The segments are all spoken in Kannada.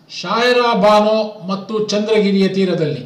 ಶಾಯರಾ ಬಾನೋ ಮತ್ತು ಚಂದ್ರಗಿರಿಯ ತೀರದಲ್ಲಿ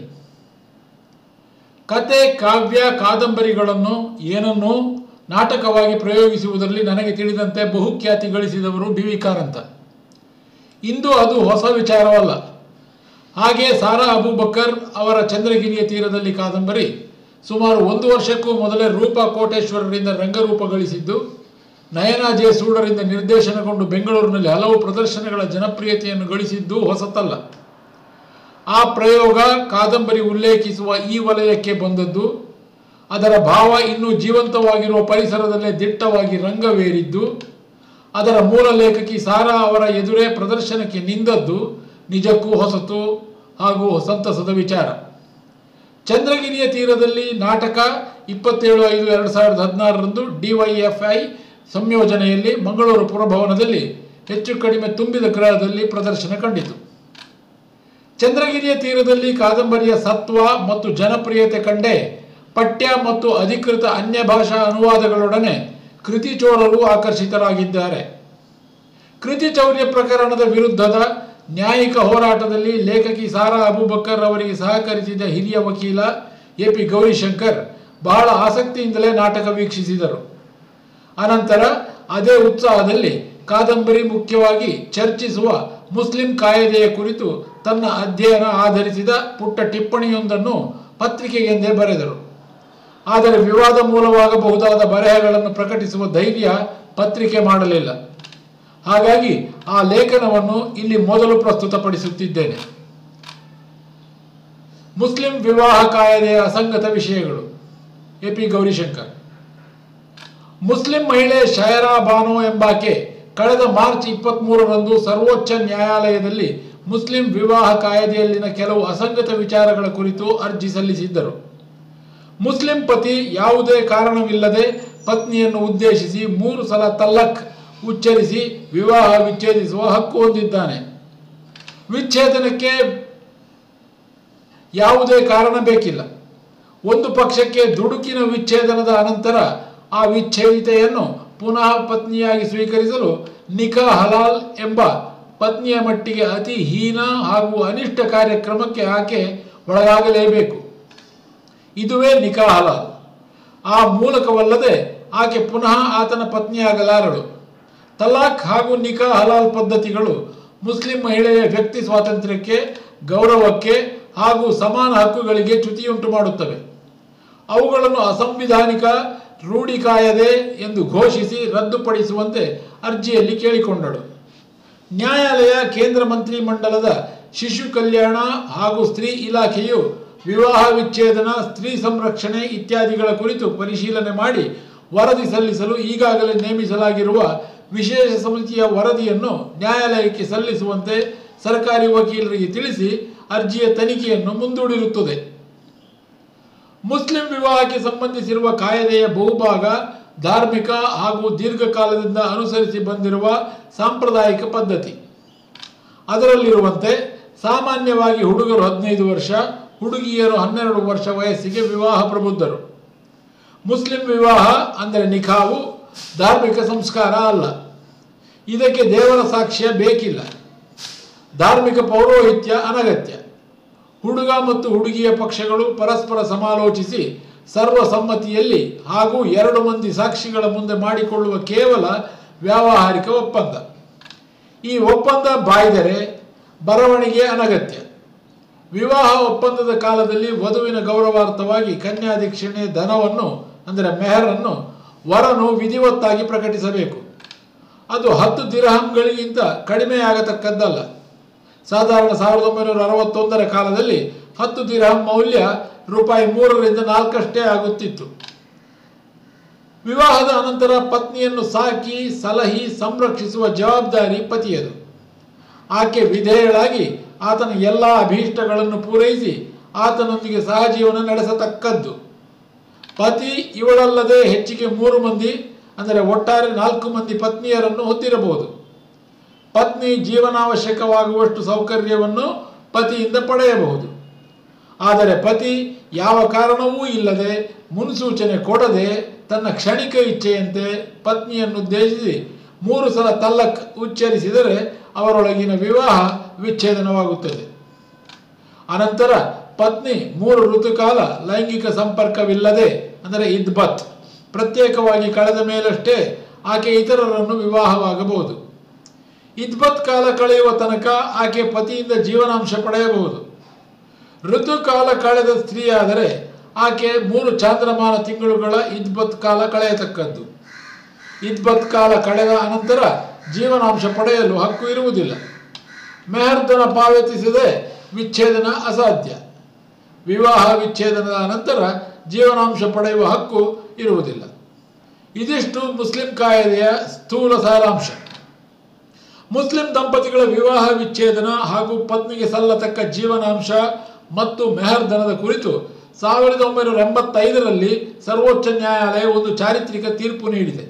ಕತೆ ಕಾವ್ಯ ಕಾದಂಬರಿಗಳನ್ನು ಏನನ್ನೂ ನಾಟಕವಾಗಿ ಪ್ರಯೋಗಿಸುವುದರಲ್ಲಿ ನನಗೆ ತಿಳಿದಂತೆ ಬಹುಖ್ಯಾತಿ ಗಳಿಸಿದವರು ಬಿ ವಿ ಕಾರಂತ ಇಂದು ಅದು ಹೊಸ ವಿಚಾರವಲ್ಲ ಹಾಗೆ ಸಾರಾ ಅಬೂಬಕ್ಕರ್ ಅವರ ಚಂದ್ರಗಿರಿಯ ತೀರದಲ್ಲಿ ಕಾದಂಬರಿ ಸುಮಾರು ಒಂದು ವರ್ಷಕ್ಕೂ ಮೊದಲೇ ರೂಪಾ ಕೋಟೇಶ್ವರರಿಂದ ರಂಗರೂಪ ಗಳಿಸಿದ್ದು ನಯನ ಜೆ ಸೂಡರಿಂದ ನಿರ್ದೇಶನಗೊಂಡು ಬೆಂಗಳೂರಿನಲ್ಲಿ ಹಲವು ಪ್ರದರ್ಶನಗಳ ಜನಪ್ರಿಯತೆಯನ್ನು ಗಳಿಸಿದ್ದು ಹೊಸತಲ್ಲ ಆ ಪ್ರಯೋಗ ಕಾದಂಬರಿ ಉಲ್ಲೇಖಿಸುವ ಈ ವಲಯಕ್ಕೆ ಬಂದದ್ದು ಅದರ ಭಾವ ಇನ್ನೂ ಜೀವಂತವಾಗಿರುವ ಪರಿಸರದಲ್ಲೇ ದಿಟ್ಟವಾಗಿ ರಂಗವೇರಿದ್ದು ಅದರ ಮೂಲ ಲೇಖಕಿ ಸಾರಾ ಅವರ ಎದುರೇ ಪ್ರದರ್ಶನಕ್ಕೆ ನಿಂದದ್ದು ನಿಜಕ್ಕೂ ಹೊಸತು ಹಾಗೂ ಸಂತಸದ ವಿಚಾರ ಚಂದ್ರಗಿರಿಯ ತೀರದಲ್ಲಿ ನಾಟಕ ಇಪ್ಪತ್ತೇಳು ಐದು ಎರಡು ಸಾವಿರದ ಹದಿನಾರರಂದು ಡಿವೈಎಫ್ಐ ಸಂಯೋಜನೆಯಲ್ಲಿ ಮಂಗಳೂರು ಪುರಭವನದಲ್ಲಿ ಹೆಚ್ಚು ಕಡಿಮೆ ತುಂಬಿದ ಗೃಹದಲ್ಲಿ ಪ್ರದರ್ಶನ ಕಂಡಿತು ಚಂದ್ರಗಿರಿಯ ತೀರದಲ್ಲಿ ಕಾದಂಬರಿಯ ಸತ್ವ ಮತ್ತು ಜನಪ್ರಿಯತೆ ಕಂಡೇ ಪಠ್ಯ ಮತ್ತು ಅಧಿಕೃತ ಅನ್ಯ ಭಾಷಾ ಅನುವಾದಗಳೊಡನೆ ಕೃತಿಚೋರರು ಆಕರ್ಷಿತರಾಗಿದ್ದಾರೆ ಕೃತಿ ಚೌರ್ಯ ಪ್ರಕರಣದ ವಿರುದ್ಧದ ನ್ಯಾಯಿಕ ಹೋರಾಟದಲ್ಲಿ ಲೇಖಕಿ ಸಾರಾ ಅಬೂಬಕ್ಕರ್ ಅವರಿಗೆ ಸಹಕರಿಸಿದ ಹಿರಿಯ ವಕೀಲ ಎ ಪಿ ಗೌರಿಶಂಕರ್ ಬಹಳ ಆಸಕ್ತಿಯಿಂದಲೇ ನಾಟಕ ವೀಕ್ಷಿಸಿದರು ಅನಂತರ ಅದೇ ಉತ್ಸಾಹದಲ್ಲಿ ಕಾದಂಬರಿ ಮುಖ್ಯವಾಗಿ ಚರ್ಚಿಸುವ ಮುಸ್ಲಿಂ ಕಾಯ್ದೆಯ ಕುರಿತು ತನ್ನ ಅಧ್ಯಯನ ಆಧರಿಸಿದ ಪುಟ್ಟ ಟಿಪ್ಪಣಿಯೊಂದನ್ನು ಪತ್ರಿಕೆಗೆಂದೇ ಬರೆದರು ಆದರೆ ವಿವಾದ ಮೂಲವಾಗಬಹುದಾದ ಬರೆಹಗಳನ್ನು ಪ್ರಕಟಿಸುವ ಧೈರ್ಯ ಪತ್ರಿಕೆ ಮಾಡಲಿಲ್ಲ ಹಾಗಾಗಿ ಆ ಲೇಖನವನ್ನು ಇಲ್ಲಿ ಮೊದಲು ಪ್ರಸ್ತುತಪಡಿಸುತ್ತಿದ್ದೇನೆ ಮುಸ್ಲಿಂ ವಿವಾಹ ಕಾಯ್ದೆಯ ಅಸಂಗತ ವಿಷಯಗಳು ಎ ಪಿ ಗೌರಿಶಂಕರ್ ಮುಸ್ಲಿಂ ಮಹಿಳೆ ಶಯರಾ ಬಾನೋ ಎಂಬಾಕೆ ಕಳೆದ ಮಾರ್ಚ್ ಇಪ್ಪತ್ತ್ಮೂರರಂದು ಸರ್ವೋಚ್ಚ ನ್ಯಾಯಾಲಯದಲ್ಲಿ ಮುಸ್ಲಿಂ ವಿವಾಹ ಕಾಯ್ದೆಯಲ್ಲಿನ ಕೆಲವು ಅಸಂಗತ ವಿಚಾರಗಳ ಕುರಿತು ಅರ್ಜಿ ಸಲ್ಲಿಸಿದ್ದರು ಮುಸ್ಲಿಂ ಪತಿ ಯಾವುದೇ ಕಾರಣವಿಲ್ಲದೆ ಪತ್ನಿಯನ್ನು ಉದ್ದೇಶಿಸಿ ಮೂರು ಸಲ ತಲ್ಲಕ್ ಉಚ್ಚರಿಸಿ ವಿವಾಹ ವಿಚ್ಛೇದಿಸುವ ಹಕ್ಕು ಹೊಂದಿದ್ದಾನೆ ವಿಚ್ಛೇದನಕ್ಕೆ ಯಾವುದೇ ಕಾರಣ ಬೇಕಿಲ್ಲ ಒಂದು ಪಕ್ಷಕ್ಕೆ ದುಡುಕಿನ ವಿಚ್ಛೇದನದ ಅನಂತರ ಆ ವಿಚ್ಛೇದಿತೆಯನ್ನು ಪುನಃ ಪತ್ನಿಯಾಗಿ ಸ್ವೀಕರಿಸಲು ನಿಖಾ ಹಲಾಲ್ ಎಂಬ ಪತ್ನಿಯ ಮಟ್ಟಿಗೆ ಅತಿ ಹೀನ ಹಾಗೂ ಅನಿಷ್ಟ ಕಾರ್ಯಕ್ರಮಕ್ಕೆ ಆಕೆ ಒಳಗಾಗಲೇಬೇಕು ಇದುವೇ ನಿಖಾ ಹಲಾಲ್ ಆ ಮೂಲಕವಲ್ಲದೆ ಆಕೆ ಪುನಃ ಆತನ ಪತ್ನಿಯಾಗಲಾರಳು ತಲಾಖ್ ಹಾಗೂ ನಿಖಾ ಹಲಾಲ್ ಪದ್ಧತಿಗಳು ಮುಸ್ಲಿಂ ಮಹಿಳೆಯ ವ್ಯಕ್ತಿ ಸ್ವಾತಂತ್ರ್ಯಕ್ಕೆ ಗೌರವಕ್ಕೆ ಹಾಗೂ ಸಮಾನ ಹಕ್ಕುಗಳಿಗೆ ಚ್ಯುತಿಯುಂಟು ಮಾಡುತ್ತವೆ ಅವುಗಳನ್ನು ಅಸಂವಿಧಾನಿಕ ರೂಢಿ ಕಾಯದೆ ಎಂದು ಘೋಷಿಸಿ ರದ್ದುಪಡಿಸುವಂತೆ ಅರ್ಜಿಯಲ್ಲಿ ಕೇಳಿಕೊಂಡಳು ನ್ಯಾಯಾಲಯ ಕೇಂದ್ರ ಮಂತ್ರಿ ಮಂಡಲದ ಶಿಶು ಕಲ್ಯಾಣ ಹಾಗೂ ಸ್ತ್ರೀ ಇಲಾಖೆಯು ವಿವಾಹ ವಿಚ್ಛೇದನ ಸ್ತ್ರೀ ಸಂರಕ್ಷಣೆ ಇತ್ಯಾದಿಗಳ ಕುರಿತು ಪರಿಶೀಲನೆ ಮಾಡಿ ವರದಿ ಸಲ್ಲಿಸಲು ಈಗಾಗಲೇ ನೇಮಿಸಲಾಗಿರುವ ವಿಶೇಷ ಸಮಿತಿಯ ವರದಿಯನ್ನು ನ್ಯಾಯಾಲಯಕ್ಕೆ ಸಲ್ಲಿಸುವಂತೆ ಸರ್ಕಾರಿ ವಕೀಲರಿಗೆ ತಿಳಿಸಿ ಅರ್ಜಿಯ ತನಿಖೆಯನ್ನು ಮುಂದೂಡಿರುತ್ತದೆ ಮುಸ್ಲಿಂ ವಿವಾಹಕ್ಕೆ ಸಂಬಂಧಿಸಿರುವ ಕಾಯ್ದೆಯ ಬಹುಭಾಗ ಧಾರ್ಮಿಕ ಹಾಗೂ ದೀರ್ಘಕಾಲದಿಂದ ಅನುಸರಿಸಿ ಬಂದಿರುವ ಸಾಂಪ್ರದಾಯಿಕ ಪದ್ಧತಿ ಅದರಲ್ಲಿರುವಂತೆ ಸಾಮಾನ್ಯವಾಗಿ ಹುಡುಗರು ಹದಿನೈದು ವರ್ಷ ಹುಡುಗಿಯರು ಹನ್ನೆರಡು ವರ್ಷ ವಯಸ್ಸಿಗೆ ವಿವಾಹ ಪ್ರಬುದ್ಧರು ಮುಸ್ಲಿಂ ವಿವಾಹ ಅಂದರೆ ನಿಖಾವು ಧಾರ್ಮಿಕ ಸಂಸ್ಕಾರ ಅಲ್ಲ ಇದಕ್ಕೆ ದೇವರ ಸಾಕ್ಷ್ಯ ಬೇಕಿಲ್ಲ ಧಾರ್ಮಿಕ ಪೌರೋಹಿತ್ಯ ಅನಗತ್ಯ ಹುಡುಗ ಮತ್ತು ಹುಡುಗಿಯ ಪಕ್ಷಗಳು ಪರಸ್ಪರ ಸಮಾಲೋಚಿಸಿ ಸರ್ವಸಮ್ಮತಿಯಲ್ಲಿ ಹಾಗೂ ಎರಡು ಮಂದಿ ಸಾಕ್ಷಿಗಳ ಮುಂದೆ ಮಾಡಿಕೊಳ್ಳುವ ಕೇವಲ ವ್ಯಾವಹಾರಿಕ ಒಪ್ಪಂದ ಈ ಒಪ್ಪಂದ ಬಾಯ್ದರೆ ಬರವಣಿಗೆ ಅನಗತ್ಯ ವಿವಾಹ ಒಪ್ಪಂದದ ಕಾಲದಲ್ಲಿ ವಧುವಿನ ಗೌರವಾರ್ಥವಾಗಿ ಕನ್ಯಾದೀಕ್ಷಣೆ ಧನವನ್ನು ಅಂದರೆ ಮೆಹರನ್ನು ವರನು ವಿಧಿವತ್ತಾಗಿ ಪ್ರಕಟಿಸಬೇಕು ಅದು ಹತ್ತು ದಿರಹಂಗಳಿಗಿಂತ ಕಡಿಮೆಯಾಗತಕ್ಕದ್ದಲ್ಲ ಸಾಧಾರಣ ಸಾವಿರದ ಒಂಬೈನೂರ ಅರವತ್ತೊಂದರ ಕಾಲದಲ್ಲಿ ಹತ್ತು ದಿರಹಂ ಮೌಲ್ಯ ರೂಪಾಯಿ ಮೂರರಿಂದ ನಾಲ್ಕಷ್ಟೇ ಆಗುತ್ತಿತ್ತು ವಿವಾಹದ ಅನಂತರ ಪತ್ನಿಯನ್ನು ಸಾಕಿ ಸಲಹಿ ಸಂರಕ್ಷಿಸುವ ಜವಾಬ್ದಾರಿ ಪತಿಯದು ಆಕೆ ವಿಧೇಯಳಾಗಿ ಆತನ ಎಲ್ಲ ಅಭೀಷ್ಟಗಳನ್ನು ಪೂರೈಸಿ ಆತನೊಂದಿಗೆ ಸಹಜೀವನ ನಡೆಸತಕ್ಕದ್ದು ಪತಿ ಇವಳಲ್ಲದೆ ಹೆಚ್ಚಿಗೆ ಮೂರು ಮಂದಿ ಅಂದರೆ ಒಟ್ಟಾರೆ ನಾಲ್ಕು ಮಂದಿ ಪತ್ನಿಯರನ್ನು ಹೊಂದಿರಬಹುದು ಪತ್ನಿ ಜೀವನಾವಶ್ಯಕವಾಗುವಷ್ಟು ಸೌಕರ್ಯವನ್ನು ಪತಿಯಿಂದ ಪಡೆಯಬಹುದು ಆದರೆ ಪತಿ ಯಾವ ಕಾರಣವೂ ಇಲ್ಲದೆ ಮುನ್ಸೂಚನೆ ಕೊಡದೆ ತನ್ನ ಕ್ಷಣಿಕ ಇಚ್ಛೆಯಂತೆ ಪತ್ನಿಯನ್ನುದ್ದೇಶಿಸಿ ಮೂರು ಸಲ ತಲ್ಲಕ್ ಉಚ್ಚರಿಸಿದರೆ ಅವರೊಳಗಿನ ವಿವಾಹ ವಿಚ್ಛೇದನವಾಗುತ್ತದೆ ಅನಂತರ ಪತ್ನಿ ಮೂರು ಋತುಕಾಲ ಲೈಂಗಿಕ ಸಂಪರ್ಕವಿಲ್ಲದೆ ಅಂದರೆ ಇದ್ಬತ್ ಪ್ರತ್ಯೇಕವಾಗಿ ಕಳೆದ ಮೇಲಷ್ಟೇ ಆಕೆ ಇತರರನ್ನು ವಿವಾಹವಾಗಬಹುದು ಇದ್ಬತ್ ಕಾಲ ಕಳೆಯುವ ತನಕ ಆಕೆ ಪತಿಯಿಂದ ಜೀವನಾಂಶ ಪಡೆಯಬಹುದು ಋತುಕಾಲ ಕಳೆದ ಸ್ತ್ರೀಯಾದರೆ ಆಕೆ ಮೂರು ಚಾಂದ್ರಮಾನ ತಿಂಗಳುಗಳ ಇದ್ಬತ್ ಕಾಲ ಕಳೆಯತಕ್ಕದ್ದು ಇದ್ಬತ್ ಕಾಲ ಕಳೆದ ಅನಂತರ ಜೀವನಾಂಶ ಪಡೆಯಲು ಹಕ್ಕು ಇರುವುದಿಲ್ಲ ಮೆಹರ್ಧನ ಪಾವತಿಸದೆ ವಿಚ್ಛೇದನ ಅಸಾಧ್ಯ ವಿವಾಹ ವಿಚ್ಛೇದನದ ಅನಂತರ ಜೀವನಾಂಶ ಪಡೆಯುವ ಹಕ್ಕು ಇರುವುದಿಲ್ಲ ಇದಿಷ್ಟು ಮುಸ್ಲಿಂ ಕಾಯ್ದೆಯ ಸ್ಥೂಲ ಸಾರಾಂಶ ಮುಸ್ಲಿಂ ದಂಪತಿಗಳ ವಿವಾಹ ವಿಚ್ಛೇದನ ಹಾಗೂ ಪತ್ನಿಗೆ ಸಲ್ಲತಕ್ಕ ಜೀವನಾಂಶ ಮತ್ತು ಮೆಹರ್ಧನದ ಕುರಿತು ಸಾವಿರದ ಒಂಬೈನೂರ ಎಂಬತ್ತೈದರಲ್ಲಿ ಸರ್ವೋಚ್ಚ ನ್ಯಾಯಾಲಯ ಒಂದು ಚಾರಿತ್ರಿಕ ತೀರ್ಪು ನೀಡಿದೆ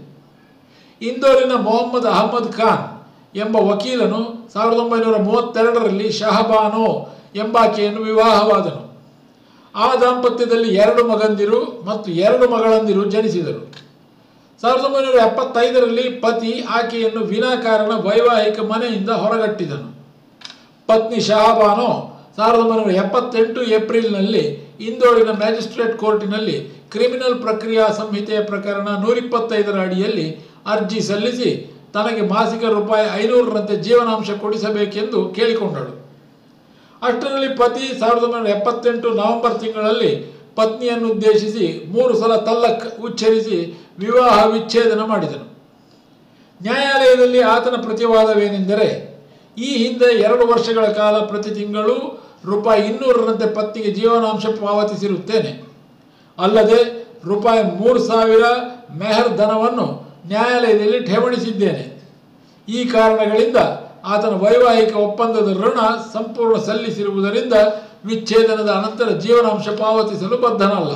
ಇಂದೋರಿನ ಮೊಹಮ್ಮದ್ ಅಹಮದ್ ಖಾನ್ ಎಂಬ ವಕೀಲನು ಸಾವಿರದ ಒಂಬೈನೂರ ಮೂವತ್ತೆರಡರಲ್ಲಿ ಶಹಬಾನೋ ಎಂಬಾಕೆಯನ್ನು ವಿವಾಹವಾದನು ಆ ದಾಂಪತ್ಯದಲ್ಲಿ ಎರಡು ಮಗಂದಿರು ಮತ್ತು ಎರಡು ಮಗಳಂದಿರು ಜನಿಸಿದರು ಸಾವಿರದ ಒಂಬೈನೂರ ಎಪ್ಪತ್ತೈದರಲ್ಲಿ ಪತಿ ಆಕೆಯನ್ನು ವಿನಾಕಾರಣ ವೈವಾಹಿಕ ಮನೆಯಿಂದ ಹೊರಗಟ್ಟಿದನು ಪತ್ನಿ ಶಹಾಬಾನೋ ಸಾವಿರದ ಒಂಬೈನೂರ ಎಪ್ಪತ್ತೆಂಟು ಏಪ್ರಿಲ್ನಲ್ಲಿ ಇಂದೋರಿನ ಮ್ಯಾಜಿಸ್ಟ್ರೇಟ್ ಕೋರ್ಟಿನಲ್ಲಿ ಕ್ರಿಮಿನಲ್ ಪ್ರಕ್ರಿಯಾ ಸಂಹಿತೆಯ ಪ್ರಕರಣ ನೂರಿಪ್ಪತ್ತೈದರ ಅಡಿಯಲ್ಲಿ ಅರ್ಜಿ ಸಲ್ಲಿಸಿ ತನಗೆ ಮಾಸಿಕ ರೂಪಾಯಿ ಐನೂರರಂತೆ ಜೀವನಾಂಶ ಕೊಡಿಸಬೇಕೆಂದು ಕೇಳಿಕೊಂಡಳು ಅಷ್ಟರಲ್ಲಿ ಪತಿ ಸಾವಿರದ ಒಂಬೈನೂರ ಎಪ್ಪತ್ತೆಂಟು ನವೆಂಬರ್ ತಿಂಗಳಲ್ಲಿ ಪತ್ನಿಯನ್ನು ಉದ್ದೇಶಿಸಿ ಮೂರು ಸಲ ತಲ್ಲಕ್ ಉಚ್ಚರಿಸಿ ವಿವಾಹ ವಿಚ್ಛೇದನ ಮಾಡಿದನು ನ್ಯಾಯಾಲಯದಲ್ಲಿ ಆತನ ಪ್ರತಿವಾದವೇನೆಂದರೆ ಈ ಹಿಂದೆ ಎರಡು ವರ್ಷಗಳ ಕಾಲ ಪ್ರತಿ ತಿಂಗಳು ರೂಪಾಯಿ ಇನ್ನೂರರಂತೆ ಪತ್ನಿಗೆ ಜೀವನಾಂಶ ಪಾವತಿಸಿರುತ್ತೇನೆ ಅಲ್ಲದೆ ರೂಪಾಯಿ ಮೂರು ಸಾವಿರ ಮೆಹರ್ ಧನವನ್ನು ನ್ಯಾಯಾಲಯದಲ್ಲಿ ಠೇವಣಿಸಿದ್ದೇನೆ ಈ ಕಾರಣಗಳಿಂದ ಆತನ ವೈವಾಹಿಕ ಒಪ್ಪಂದದ ಋಣ ಸಂಪೂರ್ಣ ಸಲ್ಲಿಸಿರುವುದರಿಂದ ವಿಚ್ಛೇದನದ ಅನಂತರ ಜೀವನಾಂಶ ಪಾವತಿಸಲು ಬದ್ಧನಲ್ಲ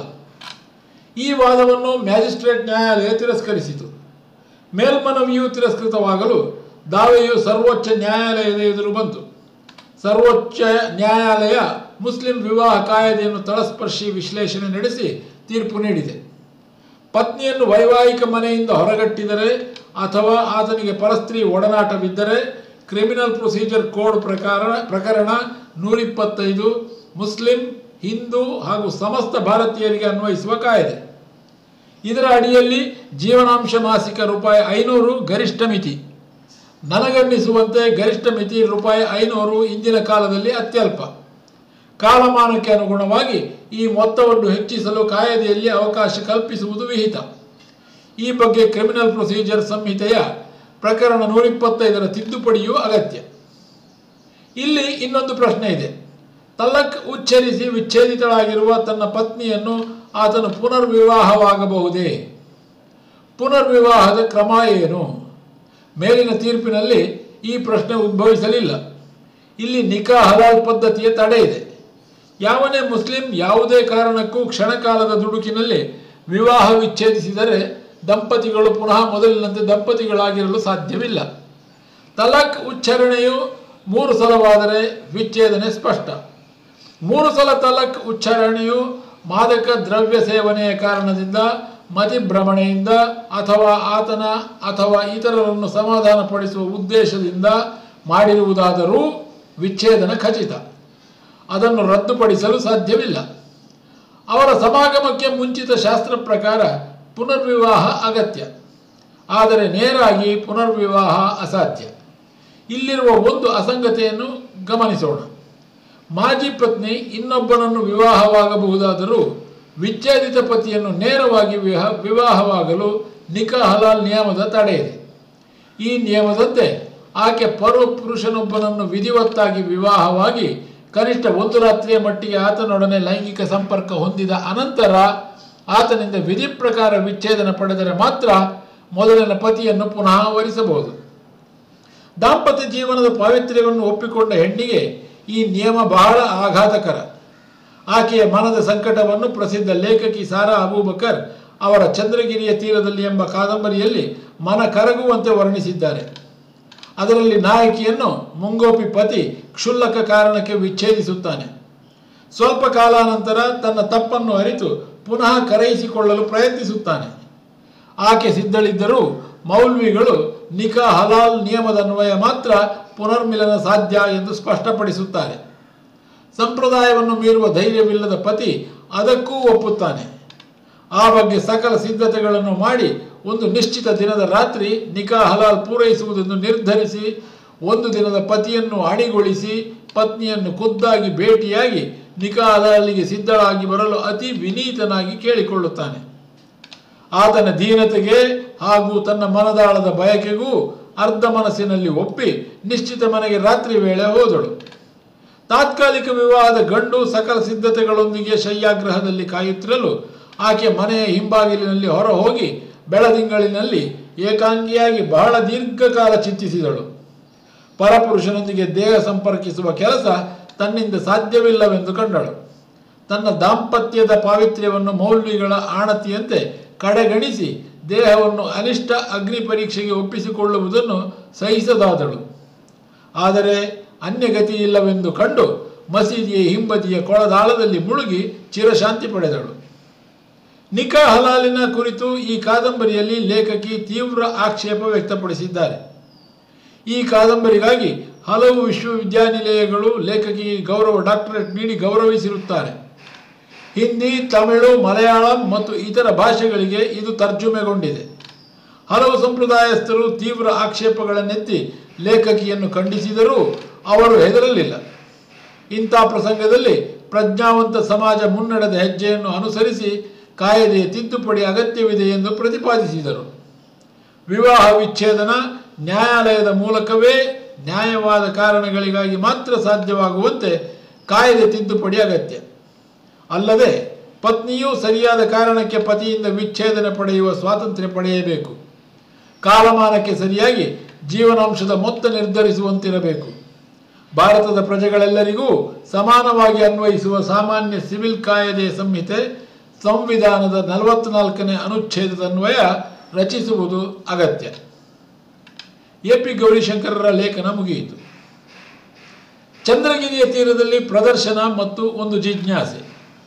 ಈ ವಾದವನ್ನು ಮ್ಯಾಜಿಸ್ಟ್ರೇಟ್ ನ್ಯಾಯಾಲಯ ತಿರಸ್ಕರಿಸಿತು ಮೇಲ್ಮನವಿಯು ತಿರಸ್ಕೃತವಾಗಲು ದಾವೆಯು ಸರ್ವೋಚ್ಚ ನ್ಯಾಯಾಲಯದ ಎದುರು ಬಂತು ಸರ್ವೋಚ್ಚ ನ್ಯಾಯಾಲಯ ಮುಸ್ಲಿಂ ವಿವಾಹ ಕಾಯ್ದೆಯನ್ನು ತಳಸ್ಪರ್ಶಿ ವಿಶ್ಲೇಷಣೆ ನಡೆಸಿ ತೀರ್ಪು ನೀಡಿದೆ ಪತ್ನಿಯನ್ನು ವೈವಾಹಿಕ ಮನೆಯಿಂದ ಹೊರಗಟ್ಟಿದರೆ ಅಥವಾ ಆತನಿಗೆ ಪರಸ್ತ್ರೀ ಒಡನಾಟವಿದ್ದರೆ ಕ್ರಿಮಿನಲ್ ಪ್ರೊಸೀಜರ್ ಕೋಡ್ ಪ್ರಕಾರ ಪ್ರಕರಣ ನೂರಿಪ್ಪತ್ತೈದು ಮುಸ್ಲಿಂ ಹಿಂದೂ ಹಾಗೂ ಸಮಸ್ತ ಭಾರತೀಯರಿಗೆ ಅನ್ವಯಿಸುವ ಕಾಯ್ದೆ ಇದರ ಅಡಿಯಲ್ಲಿ ಜೀವನಾಂಶ ಮಾಸಿಕ ರೂಪಾಯಿ ಐನೂರು ಗರಿಷ್ಠ ಮಿತಿ ನನಗನ್ನಿಸುವಂತೆ ಗರಿಷ್ಠ ಮಿತಿ ರೂಪಾಯಿ ಐನೂರು ಇಂದಿನ ಕಾಲದಲ್ಲಿ ಅತ್ಯಲ್ಪ ಕಾಲಮಾನಕ್ಕೆ ಅನುಗುಣವಾಗಿ ಈ ಮೊತ್ತವನ್ನು ಹೆಚ್ಚಿಸಲು ಕಾಯ್ದೆಯಲ್ಲಿ ಅವಕಾಶ ಕಲ್ಪಿಸುವುದು ವಿಹಿತ ಈ ಬಗ್ಗೆ ಕ್ರಿಮಿನಲ್ ಪ್ರೊಸೀಜರ್ ಸಂಹಿತೆಯ ಪ್ರಕರಣ ನೂರಿಪ್ಪತ್ತೈದರ ತಿದ್ದುಪಡಿಯೂ ಅಗತ್ಯ ಇಲ್ಲಿ ಇನ್ನೊಂದು ಪ್ರಶ್ನೆ ಇದೆ ತಲ್ಲಕ್ ಉಚ್ಚರಿಸಿ ವಿಚ್ಛೇದಿತಳಾಗಿರುವ ತನ್ನ ಪತ್ನಿಯನ್ನು ಆತನು ಪುನರ್ವಿವಾಹವಾಗಬಹುದೇ ಪುನರ್ವಿವಾಹದ ಕ್ರಮ ಏನು ಮೇಲಿನ ತೀರ್ಪಿನಲ್ಲಿ ಈ ಪ್ರಶ್ನೆ ಉದ್ಭವಿಸಲಿಲ್ಲ ಇಲ್ಲಿ ನಿಕಾ ಹಲಾಲ್ ಪದ್ಧತಿಯ ತಡೆ ಇದೆ ಯಾವನೇ ಮುಸ್ಲಿಂ ಯಾವುದೇ ಕಾರಣಕ್ಕೂ ಕ್ಷಣಕಾಲದ ದುಡುಕಿನಲ್ಲಿ ವಿವಾಹ ವಿಚ್ಛೇದಿಸಿದರೆ ದಂಪತಿಗಳು ಪುನಃ ಮೊದಲಿನಂತೆ ದಂಪತಿಗಳಾಗಿರಲು ಸಾಧ್ಯವಿಲ್ಲ ತಲಾಕ್ ಉಚ್ಚಾರಣೆಯು ಮೂರು ಸಲವಾದರೆ ವಿಚ್ಛೇದನೆ ಸ್ಪಷ್ಟ ಮೂರು ಸಲ ತಲಕ್ ಉಚ್ಚಾರಣೆಯು ಮಾದಕ ದ್ರವ್ಯ ಸೇವನೆಯ ಕಾರಣದಿಂದ ಮತಿಭ್ರಮಣೆಯಿಂದ ಅಥವಾ ಆತನ ಅಥವಾ ಇತರರನ್ನು ಸಮಾಧಾನಪಡಿಸುವ ಉದ್ದೇಶದಿಂದ ಮಾಡಿರುವುದಾದರೂ ವಿಚ್ಛೇದನ ಖಚಿತ ಅದನ್ನು ರದ್ದುಪಡಿಸಲು ಸಾಧ್ಯವಿಲ್ಲ ಅವರ ಸಮಾಗಮಕ್ಕೆ ಮುಂಚಿತ ಶಾಸ್ತ್ರ ಪ್ರಕಾರ ಪುನರ್ವಿವಾಹ ಅಗತ್ಯ ಆದರೆ ನೇರಾಗಿ ಪುನರ್ವಿವಾಹ ಅಸಾಧ್ಯ ಇಲ್ಲಿರುವ ಒಂದು ಅಸಂಗತೆಯನ್ನು ಗಮನಿಸೋಣ ಮಾಜಿ ಪತ್ನಿ ಇನ್ನೊಬ್ಬನನ್ನು ವಿವಾಹವಾಗಬಹುದಾದರೂ ವಿಚ್ಛೇದಿತ ಪತಿಯನ್ನು ನೇರವಾಗಿ ವಿವಾಹ ವಿವಾಹವಾಗಲು ನಿಕಾ ಹಲಾಲ್ ನಿಯಮದ ತಡೆ ಇದೆ ಈ ನಿಯಮದಂತೆ ಆಕೆ ಪರ ಪುರುಷನೊಬ್ಬನನ್ನು ವಿಧಿವತ್ತಾಗಿ ವಿವಾಹವಾಗಿ ಕನಿಷ್ಠ ಒಂದು ರಾತ್ರಿಯ ಮಟ್ಟಿಗೆ ಆತನೊಡನೆ ಲೈಂಗಿಕ ಸಂಪರ್ಕ ಹೊಂದಿದ ಅನಂತರ ಆತನಿಂದ ವಿಧಿ ಪ್ರಕಾರ ವಿಚ್ಛೇದನ ಪಡೆದರೆ ಮಾತ್ರ ಮೊದಲಿನ ಪತಿಯನ್ನು ಪುನಃ ವರಿಸಬಹುದು ದಾಂಪತ್ಯ ಜೀವನದ ಪಾವಿತ್ರ್ಯವನ್ನು ಒಪ್ಪಿಕೊಂಡ ಹೆಣ್ಣಿಗೆ ಈ ನಿಯಮ ಬಹಳ ಆಘಾತಕರ ಆಕೆಯ ಮನದ ಸಂಕಟವನ್ನು ಪ್ರಸಿದ್ಧ ಲೇಖಕಿ ಸಾರಾ ಅಬೂಬಕರ್ ಅವರ ಚಂದ್ರಗಿರಿಯ ತೀರದಲ್ಲಿ ಎಂಬ ಕಾದಂಬರಿಯಲ್ಲಿ ಮನ ಕರಗುವಂತೆ ವರ್ಣಿಸಿದ್ದಾರೆ ಅದರಲ್ಲಿ ನಾಯಕಿಯನ್ನು ಮುಂಗೋಪಿ ಪತಿ ಕ್ಷುಲ್ಲಕ ಕಾರಣಕ್ಕೆ ವಿಚ್ಛೇದಿಸುತ್ತಾನೆ ಸ್ವಲ್ಪ ಕಾಲಾನಂತರ ತನ್ನ ತಪ್ಪನ್ನು ಅರಿತು ಪುನಃ ಕರೆಯಿಸಿಕೊಳ್ಳಲು ಪ್ರಯತ್ನಿಸುತ್ತಾನೆ ಆಕೆ ಸಿದ್ಧಳಿದ್ದರೂ ಮೌಲ್ವಿಗಳು ನಿಕಾ ಹಲಾಲ್ ನಿಯಮದನ್ವಯ ಮಾತ್ರ ಪುನರ್ಮಿಲನ ಸಾಧ್ಯ ಎಂದು ಸ್ಪಷ್ಟಪಡಿಸುತ್ತಾರೆ ಸಂಪ್ರದಾಯವನ್ನು ಮೀರುವ ಧೈರ್ಯವಿಲ್ಲದ ಪತಿ ಅದಕ್ಕೂ ಒಪ್ಪುತ್ತಾನೆ ಆ ಬಗ್ಗೆ ಸಕಲ ಸಿದ್ಧತೆಗಳನ್ನು ಮಾಡಿ ಒಂದು ನಿಶ್ಚಿತ ದಿನದ ರಾತ್ರಿ ನಿಕಾ ಹಲಾಲ್ ಪೂರೈಸುವುದನ್ನು ನಿರ್ಧರಿಸಿ ಒಂದು ದಿನದ ಪತಿಯನ್ನು ಅಣಿಗೊಳಿಸಿ ಪತ್ನಿಯನ್ನು ಖುದ್ದಾಗಿ ಭೇಟಿಯಾಗಿ ನಿಕಾ ಹಲಾಲಿಗೆ ಸಿದ್ಧಳಾಗಿ ಬರಲು ಅತಿ ವಿನೀತನಾಗಿ ಕೇಳಿಕೊಳ್ಳುತ್ತಾನೆ ಆತನ ದೀನತೆಗೆ ಹಾಗೂ ತನ್ನ ಮನದಾಳದ ಬಯಕೆಗೂ ಅರ್ಧ ಮನಸ್ಸಿನಲ್ಲಿ ಒಪ್ಪಿ ನಿಶ್ಚಿತ ಮನೆಗೆ ರಾತ್ರಿ ವೇಳೆ ಹೋದಳು ತಾತ್ಕಾಲಿಕ ವಿವಾಹದ ಗಂಡು ಸಕಲ ಸಿದ್ಧತೆಗಳೊಂದಿಗೆ ಶಯ್ಯಾಗ್ರಹದಲ್ಲಿ ಕಾಯುತ್ತಿರಲು ಆಕೆ ಮನೆಯ ಹಿಂಬಾಗಿಲಿನಲ್ಲಿ ಹೊರ ಹೋಗಿ ಬೆಳದಿಂಗಳಿನಲ್ಲಿ ಏಕಾಂಗಿಯಾಗಿ ಬಹಳ ದೀರ್ಘಕಾಲ ಚಿಂತಿಸಿದಳು ಪರಪುರುಷನೊಂದಿಗೆ ದೇಹ ಸಂಪರ್ಕಿಸುವ ಕೆಲಸ ತನ್ನಿಂದ ಸಾಧ್ಯವಿಲ್ಲವೆಂದು ಕಂಡಳು ತನ್ನ ದಾಂಪತ್ಯದ ಪಾವಿತ್ರ್ಯವನ್ನು ಮೌಲ್ವಿಗಳ ಆಣತಿಯಂತೆ ಕಡೆಗಣಿಸಿ ದೇಹವನ್ನು ಅನಿಷ್ಟ ಅಗ್ನಿ ಪರೀಕ್ಷೆಗೆ ಒಪ್ಪಿಸಿಕೊಳ್ಳುವುದನ್ನು ಸಹಿಸದಾದಳು ಆದರೆ ಅನ್ಯಗತಿ ಇಲ್ಲವೆಂದು ಕಂಡು ಮಸೀದಿಯ ಹಿಂಬದಿಯ ಕೊಳದಾಳದಲ್ಲಿ ಮುಳುಗಿ ಚಿರಶಾಂತಿ ಪಡೆದಳು ನಿಕಾ ಹಲಾಲಿನ ಕುರಿತು ಈ ಕಾದಂಬರಿಯಲ್ಲಿ ಲೇಖಕಿ ತೀವ್ರ ಆಕ್ಷೇಪ ವ್ಯಕ್ತಪಡಿಸಿದ್ದಾರೆ ಈ ಕಾದಂಬರಿಗಾಗಿ ಹಲವು ವಿಶ್ವವಿದ್ಯಾನಿಲಯಗಳು ಲೇಖಕಿಗೆ ಗೌರವ ಡಾಕ್ಟರೇಟ್ ನೀಡಿ ಗೌರವಿಸಿರುತ್ತಾರೆ ಹಿಂದಿ ತಮಿಳು ಮಲಯಾಳಂ ಮತ್ತು ಇತರ ಭಾಷೆಗಳಿಗೆ ಇದು ತರ್ಜುಮೆಗೊಂಡಿದೆ ಹಲವು ಸಂಪ್ರದಾಯಸ್ಥರು ತೀವ್ರ ಆಕ್ಷೇಪಗಳನ್ನೆತ್ತಿ ಲೇಖಕಿಯನ್ನು ಖಂಡಿಸಿದರೂ ಅವರು ಹೆದರಲಿಲ್ಲ ಇಂಥ ಪ್ರಸಂಗದಲ್ಲಿ ಪ್ರಜ್ಞಾವಂತ ಸಮಾಜ ಮುನ್ನಡೆದ ಹೆಜ್ಜೆಯನ್ನು ಅನುಸರಿಸಿ ಕಾಯ್ದೆಯ ತಿದ್ದುಪಡಿ ಅಗತ್ಯವಿದೆ ಎಂದು ಪ್ರತಿಪಾದಿಸಿದರು ವಿವಾಹ ವಿಚ್ಛೇದನ ನ್ಯಾಯಾಲಯದ ಮೂಲಕವೇ ನ್ಯಾಯವಾದ ಕಾರಣಗಳಿಗಾಗಿ ಮಾತ್ರ ಸಾಧ್ಯವಾಗುವಂತೆ ಕಾಯ್ದೆ ತಿದ್ದುಪಡಿ ಅಗತ್ಯ ಅಲ್ಲದೆ ಪತ್ನಿಯೂ ಸರಿಯಾದ ಕಾರಣಕ್ಕೆ ಪತಿಯಿಂದ ವಿಚ್ಛೇದನ ಪಡೆಯುವ ಸ್ವಾತಂತ್ರ್ಯ ಪಡೆಯಬೇಕು ಕಾಲಮಾನಕ್ಕೆ ಸರಿಯಾಗಿ ಜೀವನಾಂಶದ ಮೊತ್ತ ನಿರ್ಧರಿಸುವಂತಿರಬೇಕು ಭಾರತದ ಪ್ರಜೆಗಳೆಲ್ಲರಿಗೂ ಸಮಾನವಾಗಿ ಅನ್ವಯಿಸುವ ಸಾಮಾನ್ಯ ಸಿವಿಲ್ ಕಾಯ್ದೆ ಸಂಹಿತೆ ಸಂವಿಧಾನದ ನಲವತ್ನಾಲ್ಕನೇ ಅನುಚ್ಛೇದದ ಅನ್ವಯ ರಚಿಸುವುದು ಅಗತ್ಯ ಎ ಪಿ ಗೌರಿಶಂಕರರ ಲೇಖನ ಮುಗಿಯಿತು ಚಂದ್ರಗಿರಿಯ ತೀರದಲ್ಲಿ ಪ್ರದರ್ಶನ ಮತ್ತು ಒಂದು ಜಿಜ್ಞಾಸೆ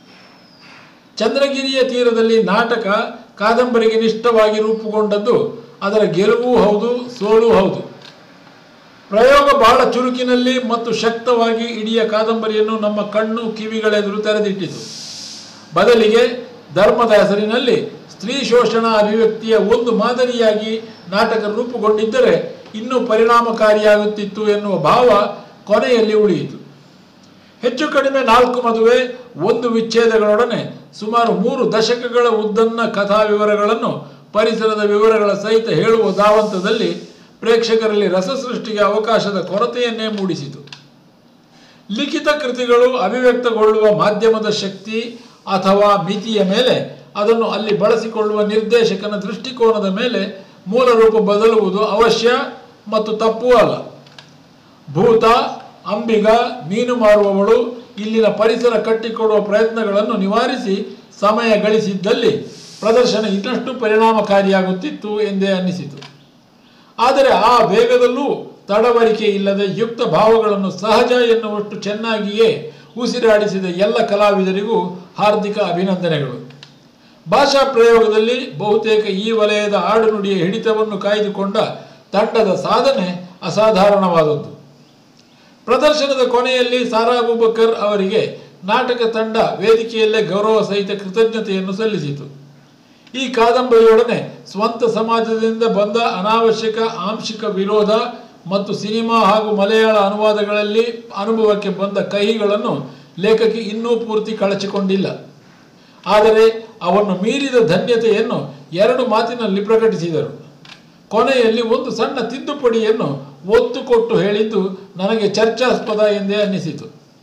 ಚಂದ್ರಗಿರಿಯ ತೀರದಲ್ಲಿ ನಾಟಕ ಕಾದಂಬರಿಗೆ ನಿಷ್ಠವಾಗಿ ರೂಪುಗೊಂಡದ್ದು ಅದರ ಗೆಲುವು ಹೌದು ಸೋಲು ಹೌದು ಪ್ರಯೋಗ ಬಹಳ ಚುರುಕಿನಲ್ಲಿ ಮತ್ತು ಶಕ್ತವಾಗಿ ಇಡೀ ಕಾದಂಬರಿಯನ್ನು ನಮ್ಮ ಕಣ್ಣು ಕಿವಿಗಳೆದುರು ತೆರೆದಿಟ್ಟಿತು ಬದಲಿಗೆ ಧರ್ಮದ ಹೆಸರಿನಲ್ಲಿ ಸ್ತ್ರೀ ಶೋಷಣಾ ಅಭಿವ್ಯಕ್ತಿಯ ಒಂದು ಮಾದರಿಯಾಗಿ ನಾಟಕ ರೂಪುಗೊಂಡಿದ್ದರೆ ಇನ್ನೂ ಪರಿಣಾಮಕಾರಿಯಾಗುತ್ತಿತ್ತು ಎನ್ನುವ ಭಾವ ಕೊನೆಯಲ್ಲಿ ಉಳಿಯಿತು ಹೆಚ್ಚು ಕಡಿಮೆ ನಾಲ್ಕು ಮದುವೆ ಒಂದು ವಿಚ್ಛೇದಗಳೊಡನೆ ಸುಮಾರು ಮೂರು ದಶಕಗಳ ಉದ್ದನ್ನ ಕಥಾ ವಿವರಗಳನ್ನು ಪರಿಸರದ ವಿವರಗಳ ಸಹಿತ ಹೇಳುವ ಧಾವಂತದಲ್ಲಿ ಪ್ರೇಕ್ಷಕರಲ್ಲಿ ರಸಸೃಷ್ಟಿಗೆ ಅವಕಾಶದ ಕೊರತೆಯನ್ನೇ ಮೂಡಿಸಿತು ಲಿಖಿತ ಕೃತಿಗಳು ಅಭಿವ್ಯಕ್ತಗೊಳ್ಳುವ ಮಾಧ್ಯಮದ ಶಕ್ತಿ ಅಥವಾ ಮಿತಿಯ ಮೇಲೆ ಅದನ್ನು ಅಲ್ಲಿ ಬಳಸಿಕೊಳ್ಳುವ ನಿರ್ದೇಶಕನ ದೃಷ್ಟಿಕೋನದ ಮೇಲೆ ಮೂಲ ರೂಪ ಬದಲುವುದು ಅವಶ್ಯ ಮತ್ತು ತಪ್ಪೂ ಅಲ್ಲ ಭೂತ ಅಂಬಿಗ ಮೀನು ಮಾರುವವಳು ಇಲ್ಲಿನ ಪರಿಸರ ಕಟ್ಟಿಕೊಡುವ ಪ್ರಯತ್ನಗಳನ್ನು ನಿವಾರಿಸಿ ಸಮಯ ಗಳಿಸಿದ್ದಲ್ಲಿ ಪ್ರದರ್ಶನ ಇನ್ನಷ್ಟು ಪರಿಣಾಮಕಾರಿಯಾಗುತ್ತಿತ್ತು ಎಂದೇ ಅನ್ನಿಸಿತು ಆದರೆ ಆ ವೇಗದಲ್ಲೂ ತಡವರಿಕೆ ಇಲ್ಲದೆ ಯುಕ್ತ ಭಾವಗಳನ್ನು ಸಹಜ ಎನ್ನುವಷ್ಟು ಚೆನ್ನಾಗಿಯೇ ಉಸಿರಾಡಿಸಿದ ಎಲ್ಲ ಕಲಾವಿದರಿಗೂ ಹಾರ್ದಿಕ ಅಭಿನಂದನೆಗಳು ಭಾಷಾ ಪ್ರಯೋಗದಲ್ಲಿ ಬಹುತೇಕ ಈ ವಲಯದ ಆಡುನುಡಿಯ ಹಿಡಿತವನ್ನು ಕಾಯ್ದುಕೊಂಡ ತಂಡದ ಸಾಧನೆ ಅಸಾಧಾರಣವಾದದ್ದು ಪ್ರದರ್ಶನದ ಕೊನೆಯಲ್ಲಿ ಸಾರಾ ಅಬೂಬಕರ್ ಅವರಿಗೆ ನಾಟಕ ತಂಡ ವೇದಿಕೆಯಲ್ಲೇ ಗೌರವ ಸಹಿತ ಕೃತಜ್ಞತೆಯನ್ನು ಸಲ್ಲಿಸಿತು ಈ ಕಾದಂಬರಿಯೊಡನೆ ಸ್ವಂತ ಸಮಾಜದಿಂದ ಬಂದ ಅನಾವಶ್ಯಕ ಆಂಶಿಕ ವಿರೋಧ ಮತ್ತು ಸಿನಿಮಾ ಹಾಗೂ ಮಲಯಾಳ ಅನುವಾದಗಳಲ್ಲಿ ಅನುಭವಕ್ಕೆ ಬಂದ ಕಹಿಗಳನ್ನು ಲೇಖಕಿ ಇನ್ನೂ ಪೂರ್ತಿ ಕಳಚಿಕೊಂಡಿಲ್ಲ ಆದರೆ ಅವನ್ನು ಮೀರಿದ ಧನ್ಯತೆಯನ್ನು ಎರಡು ಮಾತಿನಲ್ಲಿ ಪ್ರಕಟಿಸಿದರು ಕೊನೆಯಲ್ಲಿ ಒಂದು ಸಣ್ಣ ತಿದ್ದುಪಡಿಯನ್ನು ಒತ್ತು ಕೊಟ್ಟು ಹೇಳಿದ್ದು ನನಗೆ ಚರ್ಚಾಸ್ಪದ ಎಂದೇ ಅನ್ನಿಸಿತು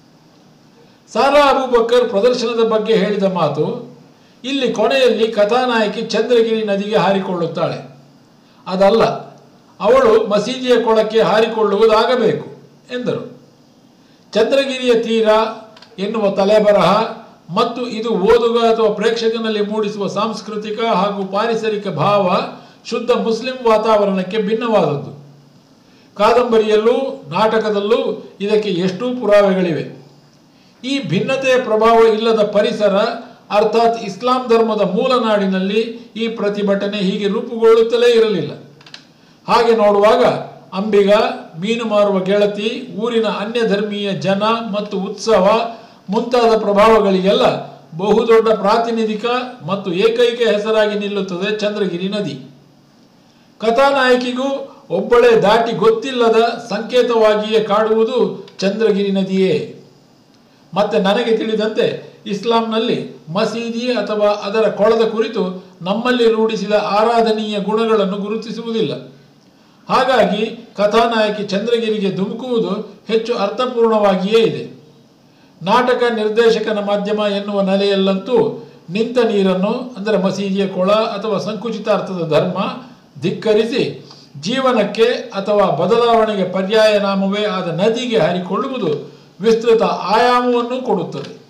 ಸಾರಾ ಅಬೂಬಕ್ಕರ್ ಪ್ರದರ್ಶನದ ಬಗ್ಗೆ ಹೇಳಿದ ಮಾತು ಇಲ್ಲಿ ಕೊನೆಯಲ್ಲಿ ಕಥಾನಾಯಕಿ ಚಂದ್ರಗಿರಿ ನದಿಗೆ ಹಾರಿಕೊಳ್ಳುತ್ತಾಳೆ ಅದಲ್ಲ ಅವಳು ಮಸೀದಿಯ ಕೊಳಕ್ಕೆ ಹಾರಿಕೊಳ್ಳುವುದಾಗಬೇಕು ಎಂದರು ಚಂದ್ರಗಿರಿಯ ತೀರ ಎನ್ನುವ ತಲೆಬರಹ ಮತ್ತು ಇದು ಓದುಗ ಅಥವಾ ಪ್ರೇಕ್ಷಕನಲ್ಲಿ ಮೂಡಿಸುವ ಸಾಂಸ್ಕೃತಿಕ ಹಾಗೂ ಪಾರಿಸರಿಕ ಭಾವ ಶುದ್ಧ ಮುಸ್ಲಿಂ ವಾತಾವರಣಕ್ಕೆ ಭಿನ್ನವಾದದ್ದು ಕಾದಂಬರಿಯಲ್ಲೂ ನಾಟಕದಲ್ಲೂ ಇದಕ್ಕೆ ಎಷ್ಟೂ ಪುರಾವೆಗಳಿವೆ ಈ ಭಿನ್ನತೆಯ ಪ್ರಭಾವ ಇಲ್ಲದ ಪರಿಸರ ಅರ್ಥಾತ್ ಇಸ್ಲಾಂ ಧರ್ಮದ ಮೂಲ ನಾಡಿನಲ್ಲಿ ಈ ಪ್ರತಿಭಟನೆ ಹೀಗೆ ರೂಪುಗೊಳ್ಳುತ್ತಲೇ ಇರಲಿಲ್ಲ ಹಾಗೆ ನೋಡುವಾಗ ಅಂಬಿಗ ಮೀನು ಮಾರುವ ಗೆಳತಿ ಊರಿನ ಅನ್ಯ ಧರ್ಮೀಯ ಜನ ಮತ್ತು ಉತ್ಸವ ಮುಂತಾದ ಪ್ರಭಾವಗಳಿಗೆಲ್ಲ ಬಹುದೊಡ್ಡ ಪ್ರಾತಿನಿಧಿಕ ಮತ್ತು ಏಕೈಕ ಹೆಸರಾಗಿ ನಿಲ್ಲುತ್ತದೆ ಚಂದ್ರಗಿರಿ ನದಿ ಕಥಾನಾಯಕಿಗೂ ಒಬ್ಬಳೇ ದಾಟಿ ಗೊತ್ತಿಲ್ಲದ ಸಂಕೇತವಾಗಿಯೇ ಕಾಡುವುದು ಚಂದ್ರಗಿರಿ ನದಿಯೇ ಮತ್ತೆ ನನಗೆ ತಿಳಿದಂತೆ ಇಸ್ಲಾಂನಲ್ಲಿ ಮಸೀದಿ ಅಥವಾ ಅದರ ಕೊಳದ ಕುರಿತು ನಮ್ಮಲ್ಲಿ ರೂಢಿಸಿದ ಆರಾಧನೀಯ ಗುಣಗಳನ್ನು ಗುರುತಿಸುವುದಿಲ್ಲ ಹಾಗಾಗಿ ಕಥಾನಾಯಕಿ ಚಂದ್ರಗಿರಿಗೆ ಧುಮುಕುವುದು ಹೆಚ್ಚು ಅರ್ಥಪೂರ್ಣವಾಗಿಯೇ ಇದೆ ನಾಟಕ ನಿರ್ದೇಶಕನ ಮಾಧ್ಯಮ ಎನ್ನುವ ನೆಲೆಯಲ್ಲಂತೂ ನಿಂತ ನೀರನ್ನು ಅಂದರೆ ಮಸೀದಿಯ ಕೊಳ ಅಥವಾ ಸಂಕುಚಿತಾರ್ಥದ ಧರ್ಮ ಧಿಕ್ಕರಿಸಿ ಜೀವನಕ್ಕೆ ಅಥವಾ ಬದಲಾವಣೆಗೆ ಪರ್ಯಾಯ ನಾಮವೇ ಆದ ನದಿಗೆ ಹಾರಿಕೊಳ್ಳುವುದು ವಿಸ್ತೃತ ಆಯಾಮವನ್ನು ಕೊಡುತ್ತದೆ